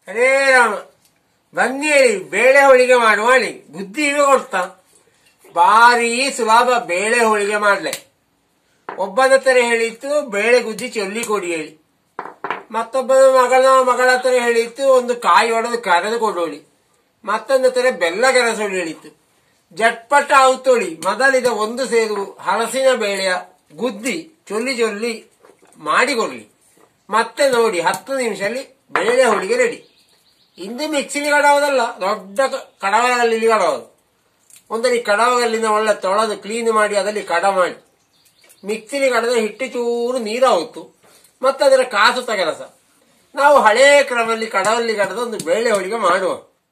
ಹರೇ ರಾಮ ಬನ್ನಿ ಹೇಳಿ ಬೇಳೆ ಹೋಳಿಗೆ ಮಾಡುವ ಹೇಳಿ ಬುದ್ಧಿ ಇವೆ ಕೊಡ್ತಾ ಭಾರಿ ಸುಲಭ ಬೇಳೆ ಹೋಳಿಗೆ ಮಾಡ್ಲೆ ಒಬ್ಬನ ಹತ್ರ ಹೇಳಿತ್ತು ಬೇಳೆ ಗುದ್ದಿ ಚೊಲ್ಲಿ ಕೊಡಿ ಹೇಳಿ ಮತ್ತೊಬ್ಬನ ಮಗಳ ಮಗಳ ಹತ್ರ ಹೇಳಿತ್ತು ಒಂದು ಕಾಯಿ ಹೊಡೆದು ಕರೆದು ಕೊಡೋಳಿ ಮತ್ತೊಂದು ಹತ್ರ ಬೆಲ್ಲ ಕರೆಸೋಳಿ ಹೇಳಿತ್ತು ಜಟ್ಪಟ ಔತೋಳಿ ಮೊದಲಿದ ಒಂದು ಸೇರು ಹಲಸಿನ ಬೇಳೆಯ ಗುದ್ದಿ ಚೊಲ್ಲಿ ಚೊಲ್ಲಿ ಮಾಡಿಕೊಡ್ಲಿ ಮತ್ತೆ ನೋಡಿ ಹತ್ತು ನಿಮಿಷದಲ್ಲಿ ಬೇಳೆ ಹೋಳಿಗೆ ರೆಡಿ ಇಂದು ಮಿಕ್ಸಿಲಿ ಕಡೋದಲ್ಲ ದೊಡ್ಡ ಕ- ಕಡವದಲ್ಲಿ ಕಡೋದು ಒಂದಲ್ಲಿ ಕಡವಗಲ್ಲಿನ ಒಳ್ಳೆ ತೊಳೆದು ಕ್ಲೀನ್ ಮಾಡಿ ಅದರಲ್ಲಿ ಕಡ ಮಾಡಿ ಮಿಕ್ಸಿಲಿ ಕಡದ ಹಿಟ್ಟು ಚೂರು ನೀರು ಹೋಯ್ತು ಮತ್ತೆ ಅದರ ಕಾಸುತ್ತ ಕೆಲಸ ನಾವು ಹಳೇ ಕ್ರಮದಲ್ಲಿ ಕಡವಲ್ಲಿ ಕಡದ ಒಂದು ಬೇಳೆ ಹೋಳಿಗೆ ಮಾಡುವ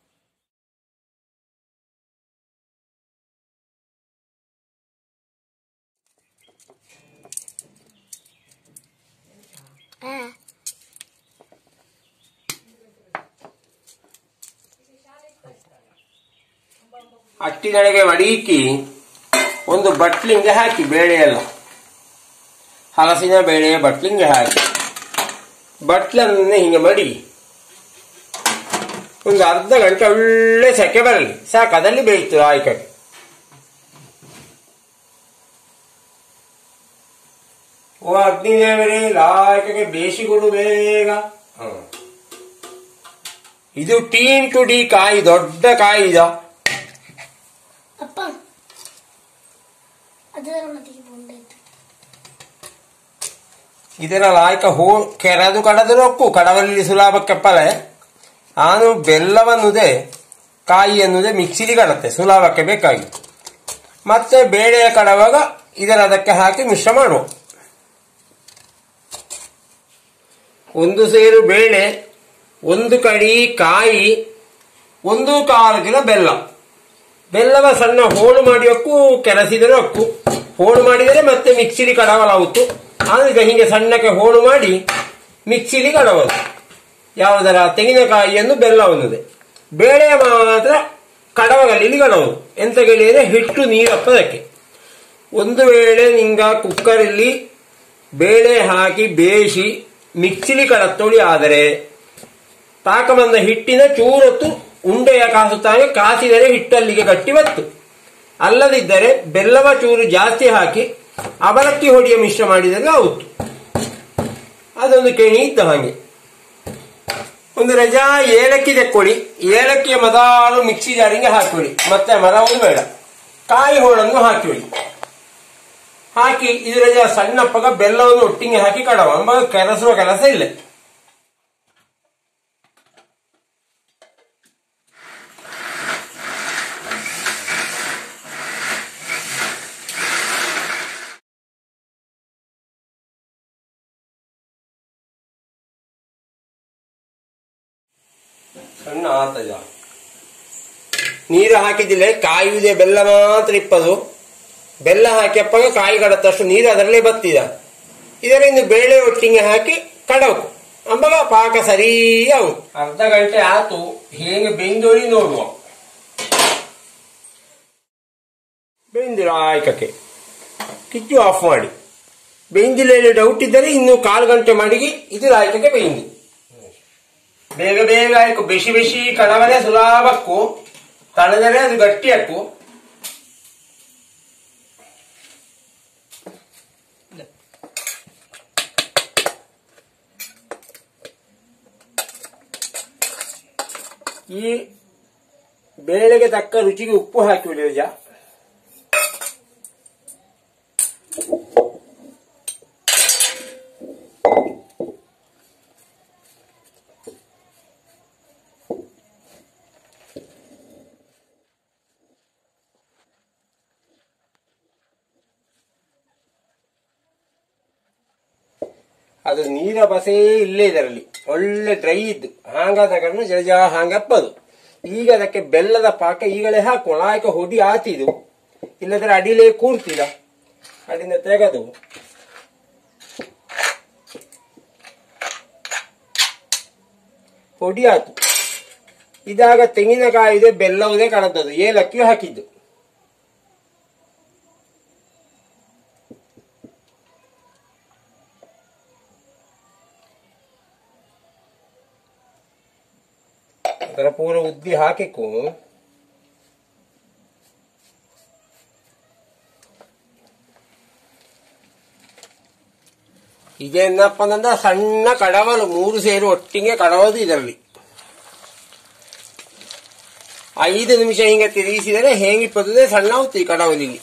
ಅಟ್ಟಿದೊಳಗೆ ಮಡೀಕಿ ಒಂದು ಬಟ್ಲಿಂಗೆ ಹಾಕಿ ಬೇಳೆ ಎಲ್ಲ ಹಲಸಿನ ಬೇಳೆಯ ಬಟ್ಲಿಂಗೆ ಹಾಕಿ ಬಟ್ಲನ್ನೇ ಹಿಂಗೆ ಮಡಿ ಒಂದು ಅರ್ಧ ಗಂಟೆ ಒಳ್ಳೆ ಸೆಕೆ ಬರಲಿ ಸಾಕು ಅದಲ್ಲಿ ಬೇಯಿತು ಆಯ್ಕಟ್ಟು ಓ ಅಗ್ನಿದೇವರೇ ಲಾಯಕಗೆ ಬೇಯಿಸಿಕೊಡು ಬೇಗ ಹ. ಇದು ಟೀನ್ ಟು ಡಿ ಕಾಯಿ ದೊಡ್ಡ ಕಾಯಿ ಇದ ಅಪ್ಪ ಅದರ ಮತ್ತಿಗೆ ಬಂದಾಯ್ತು ಇದರ ಲಾಯಕ ಹೋ ಕೆರದು ಕಡದು ರೊಕ್ಕು ಕಡವಲ್ಲಿ ಸುಲಭಕ್ಕೆ ಪಲೆ ನಾನು ಬೆಲ್ಲವನ್ನುದೇ ಕಾಯಿ ಎನ್ನುವುದೇ ಮಿಕ್ಸಿಲಿ ಕಡತ್ತೆ ಸುಲಭಕ್ಕೆ ಬೇಕಾಗಿ ಮತ್ತೆ ಬೇಳೆಯ ಕಡವಾಗ ಇದರ ಅದಕ್ಕೆ ಹಾಕಿ ಮಿಶ್ರ ಮಾಡುವ ಒಂದು ಸೇರು ಬೇಳೆ ಒಂದು ಕಡಿ ಕಾಯಿ ಒಂದು ಕಾಲು ಕಿಲೋ ಬೆಲ್ಲ ಬೆಲ್ಲವ ಸಣ್ಣ ಹೋಳು ಮಾಡಿ ಅಕ್ಕು ಕೆರಸಿದರೆ ಅಕ್ಕು ಹೋಳು ಮಾಡಿದರೆ ಮತ್ತೆ ಮಿಕ್ಸಿಲಿ ಕಡವಲಾಗುತ್ತು ಆದ್ರೆ ಈಗ ಹೀಗೆ ಸಣ್ಣಕ್ಕೆ ಹೋಳು ಮಾಡಿ ಮಿಕ್ಸಿಲಿ ಕಡವದು ಯಾವುದರ ತೆಂಗಿನಕಾಯಿಯನ್ನು ಬೆಲ್ಲವನ್ನುದೆ ಬೇಳೆಯ ಮಾತ್ರ ಕಡವಗಲ್ಲಿ ಕಡವುದು ಎಂತ ಕೇಳಿದರೆ ಹಿಟ್ಟು ನೀರಪ್ಪದಕ್ಕೆ ಒಂದು ವೇಳೆ ನಿಂಗ ಕುಕ್ಕರಲ್ಲಿ ಬೇಳೆ ಹಾಕಿ ಬೇಯಿಸಿ ಮಿಕ್ಸಿಲಿ ಕಡತ್ತೋಳಿ ಆದರೆ ತಾಕ ಬಂದ ಹಿಟ್ಟಿನ ಚೂರೊತ್ತು ಉಂಡೆಯ ಕಾಸುತ್ತಾನೆ ಕಾಸಿದರೆ ಹಿಟ್ಟಲ್ಲಿಗೆ ಗಟ್ಟಿ ಬತ್ತು ಅಲ್ಲದಿದ್ದರೆ ಬೆಲ್ಲವ ಚೂರು ಜಾಸ್ತಿ ಹಾಕಿ ಅವಲಕ್ಕಿ ಹೊಡಿಯ ಮಿಶ್ರ ಮಾಡಿದರೆ ಆಗುತ್ತು ಅದೊಂದು ಕೆಣಿ ಇದ್ದ ಹಾಗೆ ಒಂದು ರಜಾ ಏಲಕ್ಕಿ ತೆಕ್ಕೊಳ್ಳಿ ಏಲಕ್ಕಿಯ ಮೊದಲು ಮಿಕ್ಸಿ ಜಾರಿಗೆ ಹಾಕೊಳ್ಳಿ ಮತ್ತೆ ಮರವು ಬೇಡ ಕಾಯಿ ಹೋಳನ್ನು ಹಾಕಿಕೊಳ್ಳಿ ಹಾಕಿ ಇದರ ಸಣ್ಣಪ್ಪಗ ಬೆಲ್ಲವನ್ನು ಒಟ್ಟಿಗೆ ಹಾಕಿ ಕಡವ ಅಂಬ ಕೆರಸುವ ಕೆಲಸ ಇಲ್ಲ ಸಣ್ಣ ಆತಜ ನೀರು ಹಾಕಿದಿಲ್ಲ ಕಾಯುವುದೇ ಬೆಲ್ಲ ಮಾತ್ರ ಇಪ್ಪದು ಬೆಲ್ಲ ಹಾಕಿ ಅಪ್ಪಾಗ ಕಾಯಿ ಕಡತ್ತಷ್ಟು ನೀರು ಅದರಲ್ಲೇ ಬತ್ತಿದ ಇದರಿಂದ ಬೇಳೆ ಒಟ್ಟಿಗೆ ಹಾಕಿ ಕಡಕು ಅಂಬಾಗ ಪಾಕ ಸರಿ ಆಗುದು ಅರ್ಧ ಗಂಟೆ ಆತು ಹೇಗೆ ಬೆಂದೋಳಿ ನೋಡುವ ಬೆಂದಿರ ಆಯ್ಕಕ್ಕೆ ಕಿಚ್ಚು ಆಫ್ ಮಾಡಿ ಬೆಂದಿಲ್ಲ ಡೌಟ್ ಇದ್ದರೆ ಇನ್ನು ಕಾಲು ಗಂಟೆ ಮಾಡಿಗೆ ಇದು ಆಯ್ಕಕ್ಕೆ ಬೆಂದಿ ಬೇಗ ಬೇಗ ಆಯ್ಕು ಬಿಸಿ ಬಿಸಿ ಕಡವನೆ ಸುಲಭಕ್ಕೂ ತಳೆದರೆ ಅದು ಗಟ್ಟಿ ಹಾಕು ಈ ಬೇಳೆಗೆ ತಕ್ಕ ರುಚಿಗೆ ಉಪ್ಪು ಹಾಕಿ ಬಿಡಿ ಜಾ ಅದು ನೀರ ಬಸೇ ಇಲ್ಲೇ ಇದರಲ್ಲಿ ಒಳ್ಳೆ ಡ್ರೈ ಇದ್ದು ಹಾಂಗಾದ ಕಾರಣ ಜಲಜ ಹಾಂಗಪ್ಪದು ಈಗ ಅದಕ್ಕೆ ಬೆಲ್ಲದ ಪಾಕ ಈಗಲೇ ಹಾಕುವ ಆಯ್ಕೆ ಹೊಡಿ ಆತಿದು ಇಲ್ಲದ್ರೆ ಅಡಿಲೇ ಕೂರ್ತಿಲ್ಲ ಅಡಿಂದ ತೆಗೆದು ಹೊಡಿ ಆತು ಇದಾಗ ತೆಂಗಿನಕಾಯಿದೆ ಬೆಲ್ಲವುದೇ ಕಡದದ್ದು ಏಲಕ್ಕಿ ಹಾಕಿದ್ದು ಅದರ ಪೂರ ಉದ್ದಿ ಹಾಕಿಕ್ಕು ಇದೇನಪ್ಪ ಅಂದ್ರೆ ಸಣ್ಣ ಕಡವಲು ಮೂರು ಸೇರು ಒಟ್ಟಿಗೆ ಕಡವದು ಇದರಲ್ಲಿ ಐದು ನಿಮಿಷ ಹಿಂಗೆ ತಿರುಗಿಸಿದರೆ ಹೇಗಿಪ್ಪತ್ತದೆ ಸಣ್ಣ ಹೊತ್ತು ಈ ಕಡವಲಿಗೆ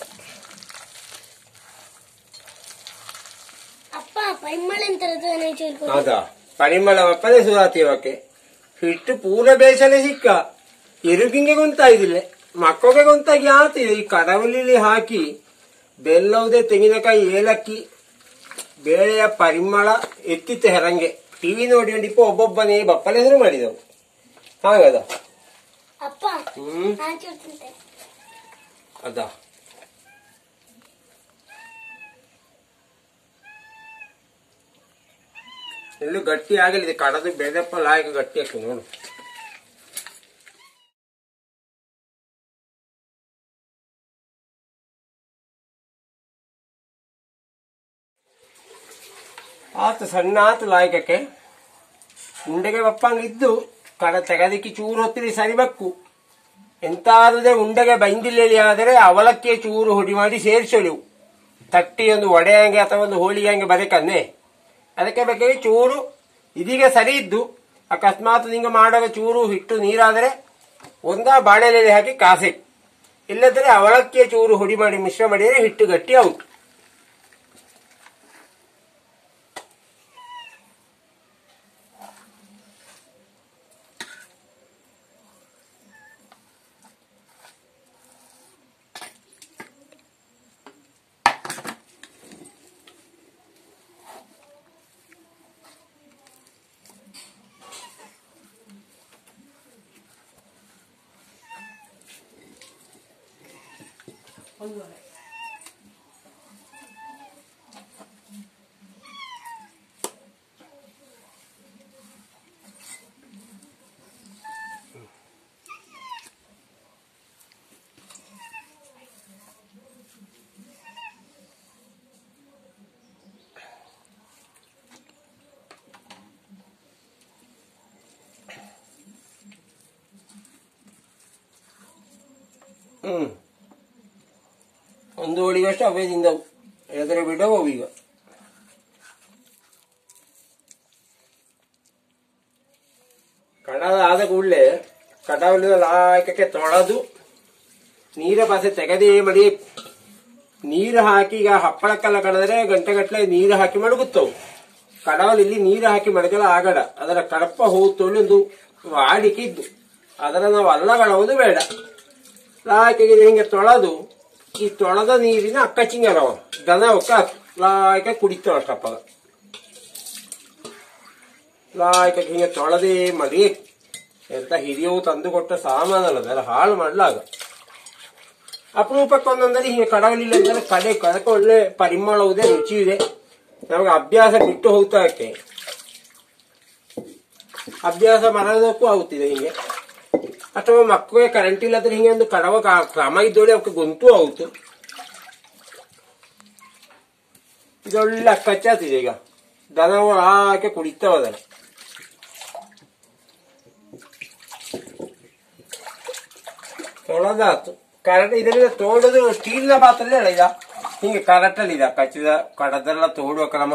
ಅಪ್ಪ ಪರಿಮಳ ಅಂತ ಹೇಳ್ಕೊಂಡು ಹೌದಾ ಪರಿಮಳ ಒಪ್ಪದೆ ಸುಧಾತಿವಕ್ಕೆ ಹಿಟ್ಟು ಪೂರ ಬೇಸಲೆ ಸಿಕ್ಕ ಇರುಗಿಂಗೆ ಗೊಂತಾಯ್ದಿಲ್ಲ ಮಕ್ಕಳಿಗೆ ಗೊಂತಾಗಿ ಆತಿದೆ ಈ ಕಡವಲಿಲಿ ಹಾಕಿ ಬೆಲ್ಲವುದೇ ತೆಂಗಿನಕಾಯಿ ಏಲಕ್ಕಿ ಬೇಳೆಯ ಪರಿಮಳ ಎತ್ತಿತ್ತು ಹೆರಂಗೆ ಟಿವಿ ನೋಡಿ ಇಪ್ಪ ಒಬ್ಬೊಬ್ಬನೇ ಬಪ್ಪಲೆ ಹೆಸರು ಮಾಡಿದವು ಹಾಗದ ಅಪ್ಪ ಹ್ಮ್ ನಾನ್ ಚೂರ್ತಿಂತೆ ಅದಾ ಎಲ್ಲೂ ಗಟ್ಟಿ ಆಗಲಿದೆ ಕಡದು ಬೆದಪ್ಪ ಲಾಯಕ ಗಟ್ಟಿ ಆಗ್ತದೆ ನೋಡು ಆತು ಸಣ್ಣ ಆತು ಲಾಯಕಕ್ಕೆ ಉಂಡೆಗೆ ಬಪ್ಪಂಗ್ ಇದ್ದು ಕಡ ತೆಗದಿಕ್ಕಿ ಚೂರು ಹೊತ್ತಿರಿ ಸರಿಬಕ್ಕು ಎಂತಾದ್ರೆ ಉಂಡೆಗೆ ಬೈಂದಿಲ್ಲೇಳಿ ಆದರೆ ಅವಲಕ್ಕಿ ಚೂರು ಹುಡಿ ಮಾಡಿ ಸೇರಿಸಲು ತಟ್ಟಿ ಒಂದು ಒಡೆಯಂಗೆ ಅಥವಾ ಒಂದು ಹೋಳಿಗೆಂಗೆ ಬದಕನ್ನೇ ಅದಕ್ಕೆ ಬೇಕಾಗಿ ಚೂರು ಇದೀಗ ಸರಿ ಇದ್ದು ಅಕಸ್ಮಾತ್ ನಿಂಗೆ ಮಾಡುವಾಗ ಚೂರು ಹಿಟ್ಟು ನೀರಾದರೆ ಒಂದ ಬಾಣಲೆಯಲ್ಲಿ ಹಾಕಿ ಕಾಸೆ ಇಲ್ಲದ್ರೆ ಅವಲಕ್ಕಿಯ ಚೂರು ಹುಡಿ ಮಾಡಿ ಮಿಶ್ರ ಮಾಡಿದರೆ ಹಿಟ್ಟು ಗಟ್ಟಿ ಔಟ್ ಹ್ಮ್ ಒಂದು ಹೋಳಿಗಷ್ಟು ಅವೇ ತಿಂದವು ಎದುರು ಬಿಡವು ಅವು ಈಗ ಕಡದ ಆದ ಕೂಡಲೇ ಕಡವಲಿನ ಲಾಯಕಕ್ಕೆ ತೊಳೆದು ನೀರ ಪಾಸೆ ತೆಗೆದೇ ಮಡಿ ನೀರು ಹಾಕಿ ಈಗ ಹಪ್ಪಳಕ್ಕೆಲ್ಲ ಕಡದ್ರೆ ಗಂಟೆಗಟ್ಟಲೆ ನೀರು ಹಾಕಿ ಮಡಗುತ್ತವು ಕಡವಲು ಇಲ್ಲಿ ನೀರು ಹಾಕಿ ಮಡಗಲ ಆಗಡ ಅದರ ಕಡಪ ಹೂ ತೊಳೆದು ವಾಡಿಕೆ ಇದ್ದು ಅದರ ನಾವು ಅಲ್ಲಗಳವುದು ಬೇಡ ಲಾಯಕಿಗೆ ಹಿಂಗೆ ತೊಳೆದು ಈ ತೊಳೆದ ನೀರಿನ ಅಕ್ಕ ಚಿಂಗರವ ದನ ಒಕ್ಕ ಲಾಯಕ ಕುಡಿತಾವ ಅಷ್ಟಪ್ಪ ಲಾಯಕ ಹಿಂಗೆ ತೊಳೆದೇ ಮಡಿ ಎಂತ ಹಿರಿಯವು ತಂದು ಕೊಟ್ಟ ಸಾಮಾನಲ್ಲ ಅದೆಲ್ಲ ಹಾಳು ಮಾಡ್ಲಾಗ ಅಪರೂಪಕ್ಕೊಂದೊಂದಲ್ಲಿ ಹಿಂಗೆ ಕಡವಲಿಲ್ಲ ಅಂದ್ರೆ ಕಡೆ ಕಡಕ ಒಳ್ಳೆ ಪರಿಮಳವುದೇ ರುಚಿ ಇದೆ ನಮಗೆ ಅಭ್ಯಾಸ ಬಿಟ್ಟು ಹೋಗ್ತಾಕೆ ಅಭ್ಯಾಸ ಮರದಕ್ಕೂ ಆಗುತ್ತಿದೆ ಹಿಂಗೆ ಅಥವಾ ಮಕ್ಕಳಿಗೆ ಕರೆಂಟ್ ಇಲ್ಲದ್ರೆ ಹಿಂಗೆ ಒಂದು ಕಡವ ಕ- ಕ್ರಮ ಇದ್ದೋಳಿ ಅವಕ್ಕೆ ಗೊಂತು ಆಗುತ್ತು ಇದೊಳ್ಳೆ ಕಚ್ಚಾತಿದೆ ಈಗ ದನವು ಹಾಕಿ ಕುಡಿತಾವ ಅದನ್ನ ತೊಳೆದಾತು ಕರೆಂಟ್ ಇದರಿಂದ ತೋಡೋದು ಸ್ಟೀಲ್ನ ಪಾತ್ರೆ ಅಲ್ಲ ಇದ ಹಿಂಗೆ ಕರೆಕ್ಟಲ್ಲಿ ಇದ ಕಚ್ಚಿದ ಕಡದೆಲ್ಲ ತೋಡುವ ಕ್ರಮ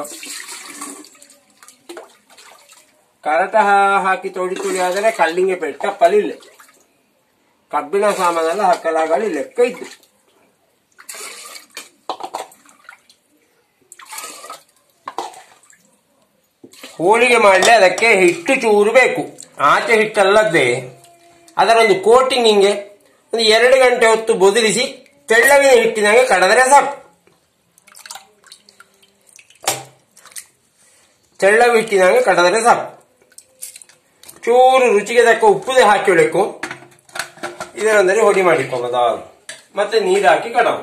ಕರೆಕ್ಟ್ ಹಾಕಿ ತೋಡಿ ತೋಡಿ ಆದರೆ ಕಲ್ಲಿಂಗೆ ಪೆಟ್ಟ ಪಲಿಲ್ಲ ಕಬ್ಬಿಣ ಸಾಮಾನೆಲ್ಲ ಹಾಕಲಾಗಲಿ ಲೆಕ್ಕ ಇದ್ದು ಹೋಳಿಗೆ ಮಾಡಲಿ ಅದಕ್ಕೆ ಹಿಟ್ಟು ಚೂರು ಬೇಕು ಆಚೆ ಹಿಟ್ಟಲ್ಲದೆ ಅದರೊಂದು ಕೋಟಿಂಗ್ ಹಿಂಗೆ ಒಂದು ಎರಡು ಗಂಟೆ ಹೊತ್ತು ಬೊದಲಿಸಿ ತೆಳ್ಳವಿನ ಹಿಟ್ಟಿನಾಗೆ ಕಡದರೆ ಸಾಕು ತೆಳ್ಳವ ಹಿಟ್ಟಿನಾಗೆ ಕಡದರೆ ಸಾಕು ಚೂರು ರುಚಿಗೆ ತಕ್ಕ ಉಪ್ಪುದೆ ಹಾಕಿಬೇಕು ಇದರೊಂದರೆ ಹೊಡಿ ಮಾಡಿಕೊಳ್ಳೋದ ಮತ್ತೆ ನೀರು ಹಾಕಿ ಕಡವು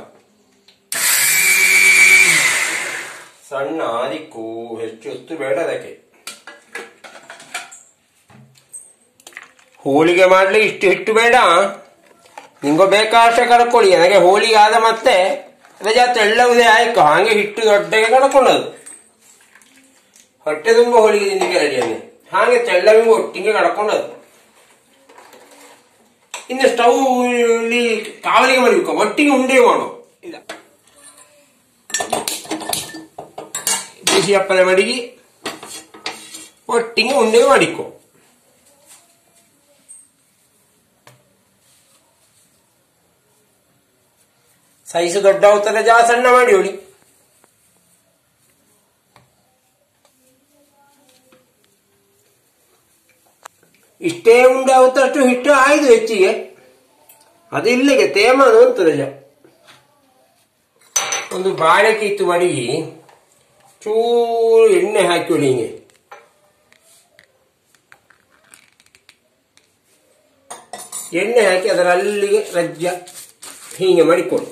ಸಣ್ಣ ಆದಿಕ್ಕು ಹೆಚ್ಚು ಹೊತ್ತು ಬೇಡ ಅದಕ್ಕೆ ಹೋಳಿಗೆ ಮಾಡ್ಲಿ ಇಷ್ಟು ಹಿಟ್ಟು ಬೇಡ ನಿಂಗೋ ಬೇಕಾಷ್ಟು ಕಡ್ಕೊಳ್ಳಿ ನನಗೆ ಹೋಳಿಗೆ ಆದ ಮತ್ತೆ ರಜಾ ತೆಳ್ಳವುದೇ ಆಯ್ತು ಹಾಗೆ ಹಿಟ್ಟು ದೊಡ್ಡಗೆ ಕಡ್ಕೊಂಡದು ಹೊಟ್ಟೆ ತುಂಬ ಹೋಳಿಗೆ ತಿಂದಿಗೆ ರೆಡಿಯಲ್ಲಿ ಹಾಗೆ ತೆಳ್ಳವಿಂಗ ಒಟ್ಟಿಗೆ ಕಡ್ಕೊಂಡದು ಇನ್ನು ಸ್ಟವ್ ಇಲ್ಲಿ ಕಾವಲಿಗೆ ಮಾಡಬೇಕು ಒಟ್ಟಿಗೆ ಉಂಡೆ ಮಾಡು ಇಲ್ಲ ಬಿಸಿ ಹಪ್ಪಲೆ ಮಡಿಗಿ ಒಟ್ಟಿಗೆ ಉಂಡೆ ಮಾಡಿಕೊ ಸೈಜ್ ದೊಡ್ಡ ಅವತರ ಜಾ ಸಣ್ಣ ಮಾಡಿ ಹೊಡಿ ಇಷ್ಟೇ ಉಂಡೆ ಅವತ್ತಷ್ಟು ಹಿಟ್ಟು ಆಯ್ದು ಹೆಚ್ಚಿಗೆ ಅದು ಇಲ್ಲಿಗೆ ತೇಮನು ಅಂತ ರಜ ಒಂದು ಬಾಳೆ ಕಿತ್ತು ಮಡಗಿ ಚೂರು ಎಣ್ಣೆ ಹಾಕಿ ಹೊಡಿ ಹಿಂಗೆ ಎಣ್ಣೆ ಹಾಕಿ ಅದರ ಅಲ್ಲಿಗೆ ರಜ್ಜ ಹೀಗೆ ಮಾಡಿಕೊಡು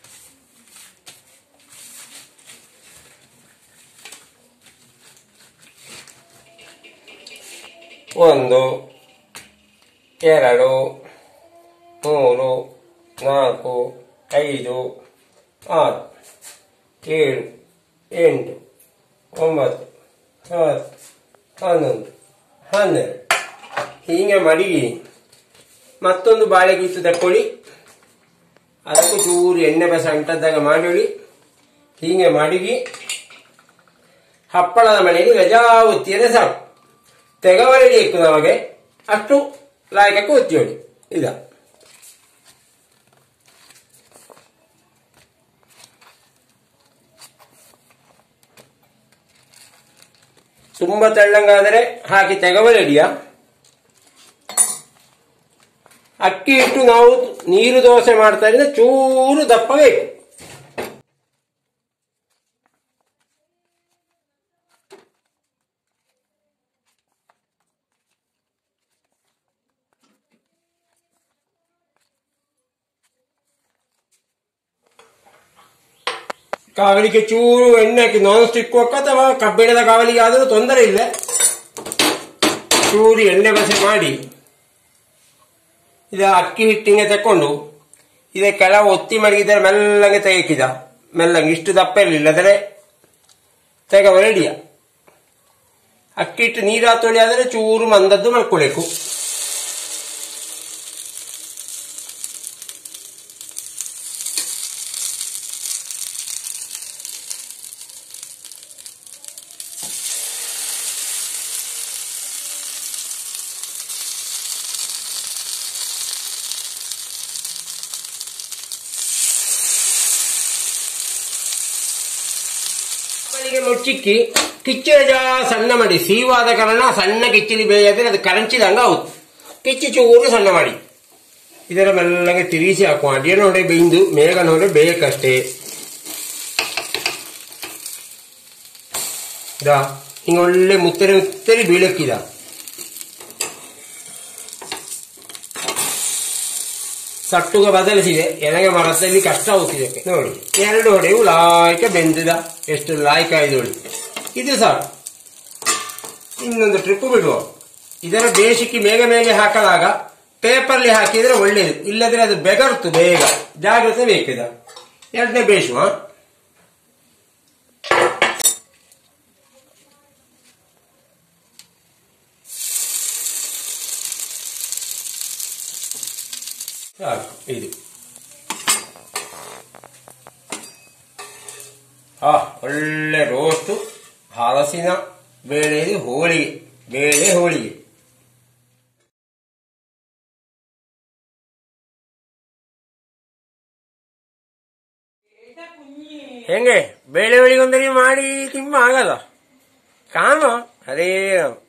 ಒಂದು ಎರಡು ಮೂರು ನಾಲ್ಕು ಐದು ಆರು ಏಳು ಎಂಟು ಒಂಬತ್ತು ಹತ್ತು ಹನ್ನೊಂದು ಹನ್ನೆರಡು ಹೀಗೆ ಮಡಗಿ ಮತ್ತೊಂದು ಬಾಳೆ ಗೀತು ತಕ್ಕೊಳ್ಳಿ ಅದಕ್ಕೂ ಚೂರು ಎಣ್ಣೆ ಬಸ ಅಂಟದ್ದಾಗ ಮಾಡಿ ಹೀಗೆ ಮಡಗಿ ಹಪ್ಪಳದ ಮನೆಯಲ್ಲಿ ರಜಾ ಒತ್ತಿಯದೆ ಸಾಕು ತೆಗವರೆಗೆ ಇಕ್ಕು ನಮಗೆ ಅಷ್ಟು ಲಾಯಕಕ್ಕೆ ಒತ್ತಿ ಹೊಡಿ ಇದ ತುಂಬಾ ತೆಳ್ಳಂಗಾದರೆ ಹಾಕಿ ತೆಗವರೆಡಿಯ ಅಕ್ಕಿ ಇಟ್ಟು ನಾವು ನೀರು ದೋಸೆ ಮಾಡ್ತಾ ಇದ್ರೆ ಚೂರು ದಪ್ಪ ಬೇಕು ಕಾವಲಿಗೆ ಚೂರು ಎಣ್ಣೆ ಹಾಕಿ ನಾನ್ ಸ್ಟಿಕ್ ಅಥವಾ ಕಬ್ಬಿಣದ ಕಾವಲಿಗೆ ಆದರೂ ತೊಂದರೆ ಇಲ್ಲ ಚೂರು ಎಣ್ಣೆ ಬಸೆ ಮಾಡಿ ಇದು ಅಕ್ಕಿ ಹಿಟ್ಟಿಗೆ ತಕೊಂಡು ಇದೇ ಕೆಳ ಒತ್ತಿ ಮಡಗಿದರೆ ಮೆಲ್ಲಗೆ ತೆಗಿಕಿದ ಮೆಲ್ಲಗೆ ಇಷ್ಟು ದಪ್ಪ ಇರಲಿಲ್ಲ ಆದರೆ ತೆಗವ ರೆಡಿಯ ಅಕ್ಕಿ ಹಿಟ್ಟು ನೀರು ತೊಳಿ ಆದರೆ ಚೂರು ಮಂದದ್ದು ಮಾಡ್ಕೊಳ್ಬೇಕು ಅವಳಿಗೆ ಮುಚ್ಚಿಕ್ಕಿ ಕಿಚ್ಚಳ ಜಾ ಸಣ್ಣ ಮಾಡಿ ಸೀವಾದ ಕಾರಣ ಸಣ್ಣ ಕಿಚ್ಚಲಿ ಬೇಯಾದ್ರೆ ಅದು ಕರಂಚಿದಂಗ ಆಗುತ್ತೆ ಕಿಚ್ಚಿ ಚೂರು ಸಣ್ಣ ಮಾಡಿ ಇದರ ಮೆಲ್ಲಗೆ ತಿರುಗಿಸಿ ಹಾಕುವ ಅಡಿಯ ನೋಡಿ ಬೇಯ್ದು ಮೇಘ ನೋಡಿ ಬೇಯಕ್ಕಷ್ಟೇ ಇದಾ ಹಿಂಗ ಒಳ್ಳೆ ಮುತ್ತರಿ ಮುತ್ತರಿ ಬೀಳಕ್ಕಿದ ಸಟ್ಟುಗ ಬದಲಿಸಿದೆ ಎನಗೆ ಮರದಲ್ಲಿ ಕಷ್ಟ ಆಗುತ್ತಿದೆ ನೋಡಿ ಎರಡು ಹೊಡೆಯು ಲಾಯ್ಕ ಬೆಂದಿದ ಎಷ್ಟು ಲಾಯ್ಕ ಆಯ್ದು ನೋಡಿ ಇದು ಸಾಕು ಇನ್ನೊಂದು ಟ್ರಿಪ್ ಬಿಡುವ ಇದರ ಬೇಸಿಗೆ ಮೇಗ ಮೇಲೆ ಹಾಕಲಾಗ ಪೇಪರ್ಲಿ ಹಾಕಿದ್ರೆ ಒಳ್ಳೇದು ಇಲ್ಲದ್ರೆ ಅದು ಬೆಗರ್ತು ಬೇಗ ಜಾಗ್ರತೆ ಬೇಕಿದ ಎರಡನೇ ಬೇಸುವ ಸಾಕು ಇದು ಆ ಒಳ್ಳೆ ರೋಸ್ಟು ಹಲಸಿನ ಬೇಳೆ ಹೋಳಿಗೆ ಬೇಳೆ ಹೋಳಿಗೆ ಹೆಂಗೆ ಬೇಳೆ ಹೋಳಿಗೆ ಒಂದರಿ ಮಾಡಿ ತಿಮ್ಮ ಆಗಲ್ಲ ಕಾಣೋ ಅದೇ